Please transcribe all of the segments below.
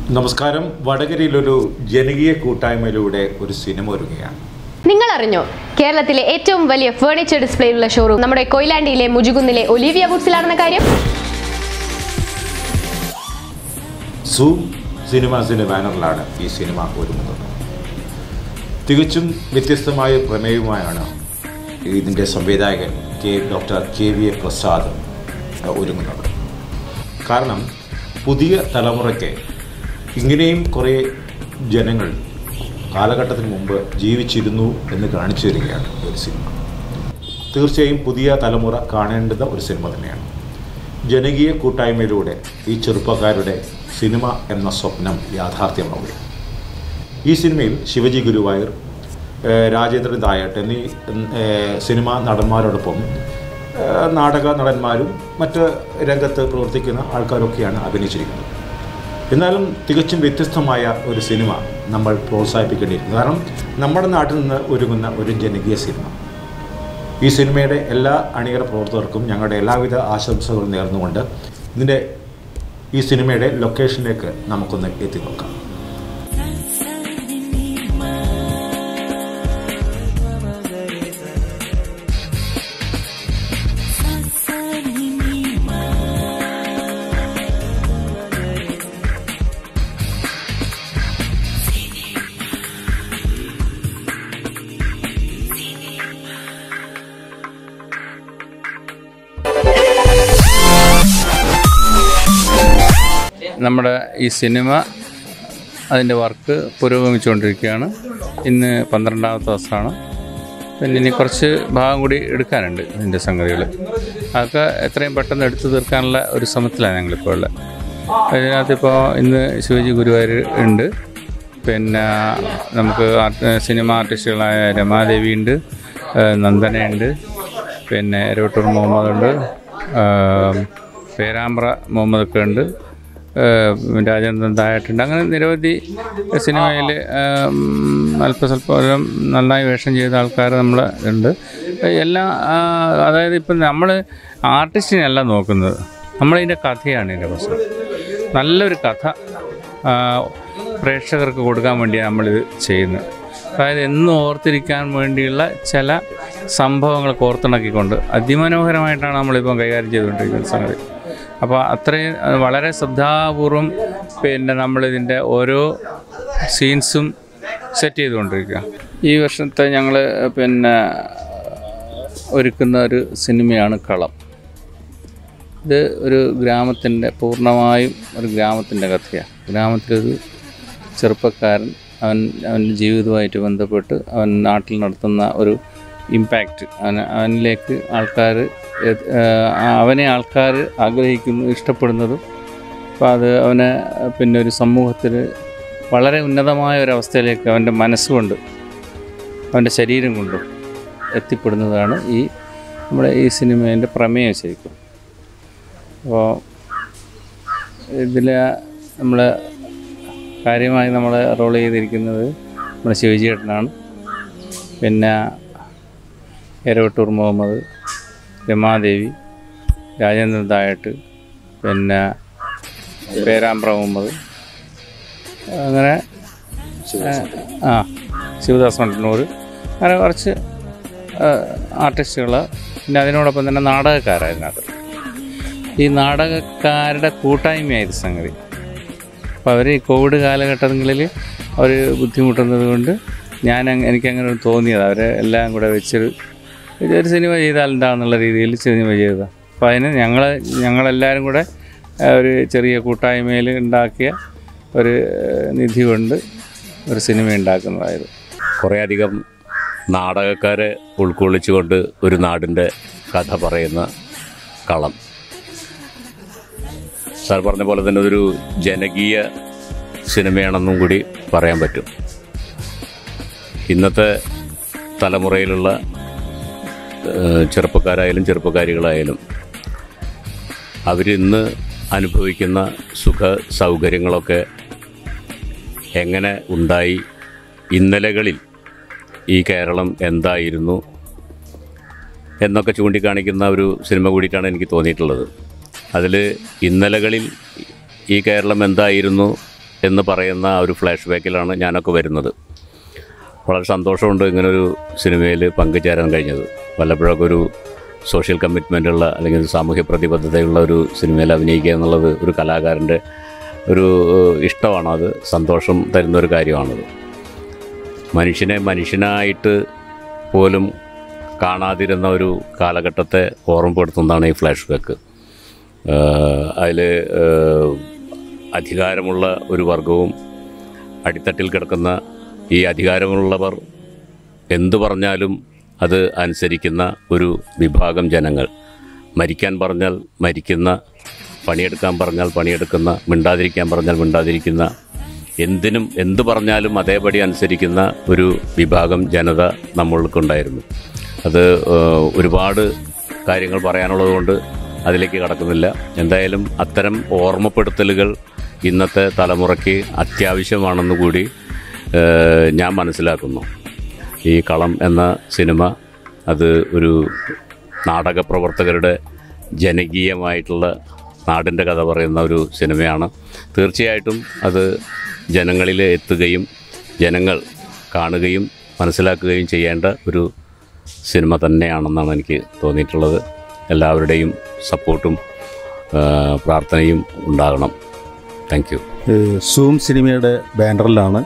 നമസ്കാരം വടകരയിലൊരു ജനകീയ കൂട്ടായ്മയിലൂടെ ഒരു സിനിമ ഒരുങ്ങുകയാണ് നിങ്ങൾ അറിഞ്ഞോ കേരളത്തിലെ ഏറ്റവും വലിയ ഫേർണിച്ചർ ഡിസ്പ്ലേയുള്ള ഷോറൂം നമ്മുടെ കൊയിലാണ്ടിയിലെ മുജുകുന്നിലെ ഒലിവിയ വുഡ്സിലാണെന്ന കാര്യം സൂം സിനിമാസിൻ്റെ ബാനറിലാണ് ഈ സിനിമ ഒരുങ്ങുന്നത് തികച്ചും വ്യത്യസ്തമായ പ്രമേയവുമായാണ് ഇതിൻ്റെ സംവിധായകൻ K doctor K V A Prasad ഒരുങ്ങുന്നത് കാരണം പുതിയ തലമുറയ്ക്ക് ഇങ്ങനെയും കുറേ ജനങ്ങൾ കാലഘട്ടത്തിന് മുമ്പ് ജീവിച്ചിരുന്നു എന്ന് കാണിച്ചു തരികയാണ് ഈ ഒരു സിനിമ തീർച്ചയായും പുതിയ തലമുറ കാണേണ്ടുന്ന ഒരു സിനിമ തന്നെയാണ് ജനകീയ കൂട്ടായ്മയിലൂടെ ഈ ചെറുപ്പക്കാരുടെ സിനിമ എന്ന സ്വപ്നം യാഥാർത്ഥ്യമാവുകയാണ് ഈ സിനിമയിൽ ശിവജി ഗുരുവായൂർ ഏഹ് രാജേന്ദ്രൻ നായട്ട് എന്നീ ഏഹ് സിനിമാ നടന്മാരോടൊപ്പം ഏഹ് നാടക നടന്മാരും മറ്റ് രംഗത്ത് പ്രവർത്തിക്കുന്ന ആൾക്കാരൊക്കെയാണ് അഭിനയിച്ചിരിക്കുന്നത് എന്നാലും തികച്ചും വ്യത്യസ്തമായ ഒരു സിനിമ നമ്മൾ പ്രോത്സാഹിപ്പിക്കേണ്ടിയിരിക്കുന്നു കാരണം നമ്മുടെ നാട്ടിൽ നിന്ന് ഒരുങ്ങുന്ന ഒരു ജനകീയ സിനിമ ഈ സിനിമയുടെ എല്ലാ അണിയറ പ്രവർത്തകർക്കും ഞങ്ങളുടെ എല്ലാവിധ ആശംസകളും നേർന്നുകൊണ്ട് ഇതിൻ്റെ ഈ സിനിമയുടെ ലൊക്കേഷനിലേക്ക് നമുക്കൊന്ന് എത്തി നോക്കാം നമ്മുടെ ഈ സിനിമ അതിൻ്റെ വർക്ക് പുരോഗമിച്ചുകൊണ്ടിരിക്കുകയാണ് ഇന്ന് പന്ത്രണ്ടാമത്തെ ദിവസമാണ് പിന്നെ ഇനി കുറച്ച് ഭാഗം കൂടി എടുക്കാനുണ്ട് ഇതിൻ്റെ സംഗതികൾ അതൊക്കെ എത്രയും പെട്ടെന്ന് എടുത്തു തീർക്കാനുള്ള ഒരു ശ്രമത്തിലാണ് ഞങ്ങളിപ്പോൾ ഉള്ളത് അതിനകത്തിപ്പോൾ ഇന്ന് ശിവജി ഗുരുവായൂർ ഉണ്ട് പിന്നെ നമുക്ക് ആർട്ട് സിനിമ ആർട്ടിസ്റ്റുകളായ രമാദേവി ഉണ്ട് ഏഹ് നന്ദനയുണ്ട് പിന്നെ എരവട്ടൂർ മുഹമ്മദ് ഉണ്ട് ഏഹ് പേരാമ്പ്ര മുഹമ്മദ് ഒക്കെ ഉണ്ട് ഏഹ് രാജേന്ദ്രൻ തായാട്ടുണ്ട് അങ്ങനെ നിരവധി സിനിമയിൽ അല്പസ്വല്പം നന്നായി വേഷം ചെയ്ത ആൾക്കാർ നമ്മൾ ഉണ്ട് എല്ലാം ആ, അതായത് ഇപ്പം നമ്മൾ ആർട്ടിസ്റ്റിനെയല്ല നോക്കുന്നത് നമ്മളതിൻ്റെ കഥയാണ് ഇതിൻ്റെ പ്രശ്നം നല്ലൊരു കഥ ആ, പ്രേക്ഷകർക്ക് കൊടുക്കാൻ വേണ്ടിയാണ് നമ്മളിത് ചെയ്യുന്നത് അതായത് എന്നും ഓർത്തിരിക്കാൻ വേണ്ടിയുള്ള ചില സംഭവങ്ങൾ കോർത്തിണക്കിക്കൊണ്ട് അതിമനോഹരമായിട്ടാണ് നമ്മളിപ്പം കൈകാര്യം ചെയ്തുകൊണ്ടിരിക്കുന്ന സംഗതി അപ്പോൾ അത്രയും അത് വളരെ ശ്രദ്ധാപൂർവം പിന്നെ നമ്മളിതിൻ്റെ ഓരോ സീൻസും സെറ്റ് ചെയ്തുകൊണ്ടിരിക്കുക ഈ വർഷത്തെ ഞങ്ങൾ പിന്നെ ഒരുക്കുന്ന ഒരു സിനിമയാണ് കളം ഇത് ഒരു ഗ്രാമത്തിൻ്റെ പൂർണ്ണമായും ഒരു ഗ്രാമത്തിൻ്റെ കഥയാണ് ഗ്രാമത്തിലൊരു ചെറുപ്പക്കാരൻ അവൻ അവൻ്റെ ജീവിതവുമായിട്ട് ബന്ധപ്പെട്ട് അവൻ നാട്ടിൽ നടത്തുന്ന ഒരു ഇമ്പാക്റ്റ് അവന് അവനിലേക്ക് ആൾക്കാർ അവനെ ആൾക്കാർ ആഗ്രഹിക്കുന്നു ഇഷ്ടപ്പെടുന്നതും അപ്പോൾ അത് അവനെ പിന്നെ ഒരു സമൂഹത്തിൽ വളരെ ഉന്നതമായ ഒരവസ്ഥയിലേക്ക് അവൻ്റെ മനസ്സുകൊണ്ട് അവൻ്റെ ശരീരം കൊണ്ടും എത്തിപ്പെടുന്നതാണ് ഈ നമ്മുടെ ഈ സിനിമേൻ്റെ പ്രമേയം ശരിക്കും അപ്പോൾ ഇതിൽ നമ്മൾ കാര്യമായി നമ്മൾ റോൾ ചെയ്തിരിക്കുന്നത് നമ്മുടെ ശിവജിയേട്ടനാണ് പിന്നെ എരവട്ടൂർ മുഹമ്മദ് രമാദേവി രാജേന്ദ്രൻ തായട്ട് പിന്നെ പേരാമ്പ്ര മുഹമ്മദ് അങ്ങനെ ആ ശിവദാസ് മട്ടന്നൂർ അങ്ങനെ കുറച്ച് ആർട്ടിസ്റ്റുകൾ പിന്നെ അതിനോടൊപ്പം തന്നെ നാടകക്കാരായിരുന്നു ഈ നാടകക്കാരുടെ കൂട്ടായ്മയായത് സംഗതി അപ്പോൾ അവർ ഈ കോവിഡ് കാലഘട്ടങ്ങളിൽ അവർ ബുദ്ധിമുട്ടുന്നത് കൊണ്ട് ഞാൻ അങ്ങ് എനിക്കങ്ങനെ തോന്നിയത് അവരെ എല്ലാം കൂടെ വെച്ചൊരു ഒരു സിനിമ ചെയ്താൽ എന്താണെന്നുള്ള രീതിയിൽ സിനിമ ചെയ്തതാണ് അപ്പോൾ അതിന് ഞങ്ങൾ ഞങ്ങളെല്ലാവരും കൂടെ ആ, ഒരു ചെറിയ കൂട്ടായ്മയിൽ ഉണ്ടാക്കിയ ഒരു ആ, നിധി കൊണ്ട് ഒരു സിനിമ ഉണ്ടാക്കുന്നതായത് കുറേയധികം നാടകക്കാരെ ഉൾക്കൊള്ളിച്ചുകൊണ്ട് ഒരു നാടിൻ്റെ കഥ പറയുന്ന കളം സാർ പറഞ്ഞ പോലെ തന്നെ ഒരു ജനകീയ സിനിമയാണെന്നും കൂടി പറയാൻ പറ്റും ഇന്നത്തെ തലമുറയിലുള്ള ഏഹ്, ചെറുപ്പക്കാരായാലും ചെറുപ്പക്കാരികളായാലും അവരിന്ന് അനുഭവിക്കുന്ന സുഖ സൗകര്യങ്ങളൊക്കെ എങ്ങനെ ഉണ്ടായി ഇന്നലകളിൽ ഈ കേരളം എന്തായിരുന്നു എന്നൊക്കെ ചൂണ്ടിക്കാണിക്കുന്ന ഒരു സിനിമ കൂടിയിട്ടാണ് എനിക്ക് തോന്നിയിട്ടുള്ളത് അതിൽ ഇന്നലകളിൽ ഈ കേരളം എന്തായിരുന്നു എന്ന് പറയുന്ന ആ ഒരു ഫ്ലാഷ് ബാക്കിലാണ് ഞാനൊക്കെ വരുന്നത് വളരെ സന്തോഷമുണ്ട് ഇങ്ങനൊരു സിനിമയിൽ പങ്കുചേരാൻ കഴിഞ്ഞത് വല്ലപ്പോഴൊക്കെ ഒരു സോഷ്യൽ കമ്മിറ്റ്മെൻ്റ് ഉള്ള അല്ലെങ്കിൽ ഒരു സാമൂഹ്യ പ്രതിബദ്ധതയുള്ള ഒരു സിനിമയിൽ അഭിനയിക്കുക എന്നുള്ളത് ഒരു കലാകാരൻ്റെ ഒരു ഏഹ്, ഇഷ്ടമാണ് അത് സന്തോഷം തരുന്ന ഒരു കാര്യമാണത് മനുഷ്യനെ മനുഷ്യനായിട്ട് പോലും കാണാതിരുന്ന ഒരു കാലഘട്ടത്തെ ഓർമ്മപ്പെടുത്തുന്നതാണ് ഈ ഫ്ലാഷ് ബാക്ക് അതിൽ അധികാരമുള്ള ഒരു വർഗവും അടിത്തട്ടിൽ കിടക്കുന്ന ഈ അധികാരമുള്ളവർ എന്തു പറഞ്ഞാലും അത് അനുസരിക്കുന്ന ഒരു വിഭാഗം ജനങ്ങൾ മരിക്കാൻ പറഞ്ഞാൽ മരിക്കുന്ന പണിയെടുക്കാൻ പറഞ്ഞാൽ പണിയെടുക്കുന്ന മിണ്ടാതിരിക്കാൻ പറഞ്ഞാൽ മിണ്ടാതിരിക്കുന്ന എന്തിനും എന്തു പറഞ്ഞാലും അതേപടി അനുസരിക്കുന്ന ഒരു വിഭാഗം ജനത നമ്മൾക്കുണ്ടായിരുന്നു അത് ഏഹ്, ഒരുപാട് കാര്യങ്ങൾ പറയാനുള്ളതുകൊണ്ട് അതിലേക്ക് കടക്കുന്നില്ല എന്തായാലും അത്തരം ഓർമ്മപ്പെടുത്തലുകൾ ഇന്നത്തെ തലമുറയ്ക്ക് അത്യാവശ്യമാണെന്ന് കൂടി ഏഹ്, ഞാൻ മനസ്സിലാക്കുന്നു ഈ കളം എന്ന സിനിമ അത് ഒരു നാടക പ്രവർത്തകരുടെ ജനകീയമായിട്ടുള്ള നാടിൻ്റെ കഥ പറയുന്ന ഒരു സിനിമയാണ് തീർച്ചയായിട്ടും അത് ജനങ്ങളിൽ എത്തുകയും ജനങ്ങൾ കാണുകയും മനസ്സിലാക്കുകയും ചെയ്യേണ്ട ഒരു സിനിമ തന്നെയാണെന്നാണ് എനിക്ക് തോന്നിയിട്ടുള്ളത് എല്ലാവരുടെയും സപ്പോർട്ടും ആ, പ്രാർത്ഥനയും ഉണ്ടാകണം താങ്ക് യു ഏഹ് സൂം സിനിമയുടെ ബാനറിലാണ്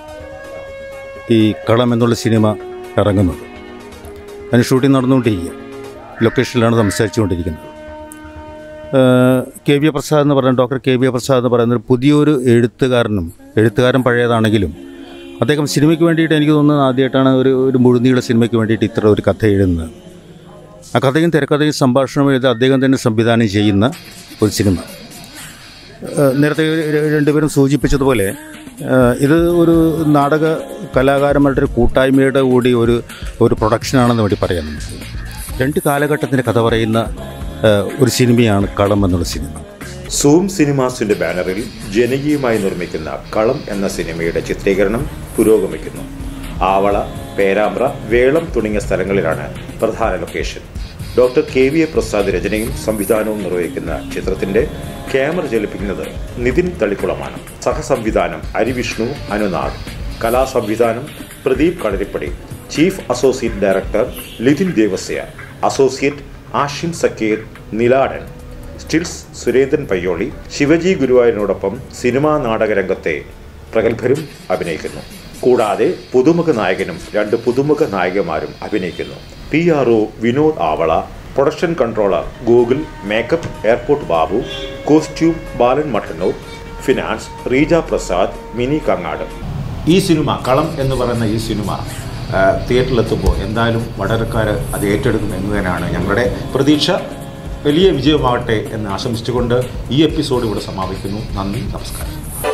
ഈ കളം എന്നുള്ള സിനിമ ഇറങ്ങുന്നത് അതിന് ഷൂട്ടിംഗ് നടന്നുകൊണ്ടിരിക്കുക ലൊക്കേഷനിലാണ് സംസാരിച്ചുകൊണ്ടിരിക്കുന്നത് ഏഹ് കെ വി എ പ്രസാദ് എന്ന് പറയുന്ന doctor K V A Prasad എന്ന് പറയുന്ന ഒരു പുതിയൊരു എഴുത്തുകാരനും എഴുത്തുകാരൻ പഴയതാണെങ്കിലും അദ്ദേഹം സിനിമയ്ക്ക് വേണ്ടിയിട്ട് എനിക്ക് തോന്നുന്നത് ആദ്യമായിട്ടാണ് ഒരു ഒരു മുഴുനീള സിനിമയ്ക്ക് വേണ്ടിയിട്ട് ഇത്ര ഒരു കഥ എഴുതുന്നത് ആ കഥയും തിരക്കഥയും സംഭാഷണവും എഴുതി അദ്ദേഹം തന്നെ സംവിധാനം ചെയ്യുന്ന ഒരു സിനിമ ഏഹ് നേരത്തെ ര- രണ്ടുപേരും സൂചിപ്പിച്ചതുപോലെ ഏഹ് ഇത് ഒരു നാടക കലാകാരന്മാരുടെ ഒരു കൂട്ടായ്മയുടെ കൂടി ഒരു ഒരു പ്രൊഡക്ഷനാണെന്ന് വേണ്ടി പറയാം നമുക്ക് രണ്ട് കാലഘട്ടത്തിൻ്റെ കഥ പറയുന്ന ഏഹ് ഒരു സിനിമയാണ് കളം എന്നുള്ള സിനിമ സൂം സിനിമാസിന്റെ ബാനറിൽ ജനകീയമായി നിർമ്മിക്കുന്ന കളം എന്ന സിനിമയുടെ ചിത്രീകരണം പുരോഗമിക്കുന്നു ആവള പേരാമ്പ്ര വേളം തുടങ്ങിയ സ്ഥലങ്ങളിലാണ് പ്രധാന location doctor K V A Prasad രചനയും സംവിധാനവും നിർവഹിക്കുന്ന ചിത്രത്തിന്റെ ക്യാമറ ചലിപ്പിക്കുന്നത് നിതിൻ തളിക്കുളമാണ് സഹസംവിധാനം അരിവിഷ്ണു അനുനാഥ് കലാസംവിധാനം Pradeep Kalarippadi chief associate director Lithin Devasya associate Ashim Zakir Niladan stills Surendran Payyoli Shivaji ഗുരുവായൂരിനോടൊപ്പം സിനിമാ നാടകരംഗത്തെ പ്രഗത്ഭരും അഭിനയിക്കുന്നു കൂടാതെ പുതുമുഖ നായകനും രണ്ട് പുതുമുഖ നായികമാരും അഭിനയിക്കുന്നു P R O Vinod Avala production controller Google makeup airport Babu costume Balan Mattannur finance Reeja Prasad Mini Kangad ഈ സിനിമ കളം എന്ന് പറയുന്ന ഈ സിനിമ ആ, തിയേറ്ററിലെത്തുമ്പോൾ എന്തായാലും വടകരക്കാർ അത് ഏറ്റെടുക്കും എന്ന് തന്നെയാണ് ഞങ്ങളുടെ പ്രതീക്ഷ വലിയ വിജയമാവട്ടെ എന്ന് ആശംസിച്ചുകൊണ്ട് ഈ എപ്പിസോഡ് ഇവിടെ സമാപിക്കുന്നു നന്ദി നമസ്കാരം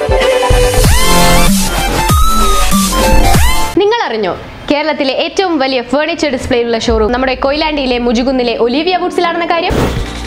നിങ്ങൾ അറിഞ്ഞോ കേരളത്തിലെ ഏറ്റവും വലിയ ഫേർണിച്ചർ ഡിസ്പ്ലേയിലുള്ള ഷോറൂം നമ്മുടെ കൊയിലാണ്ടിയിലെ മുജുകുന്നിലെ ഒലിവിയ ബുട്സിലാണെന്ന കാര്യം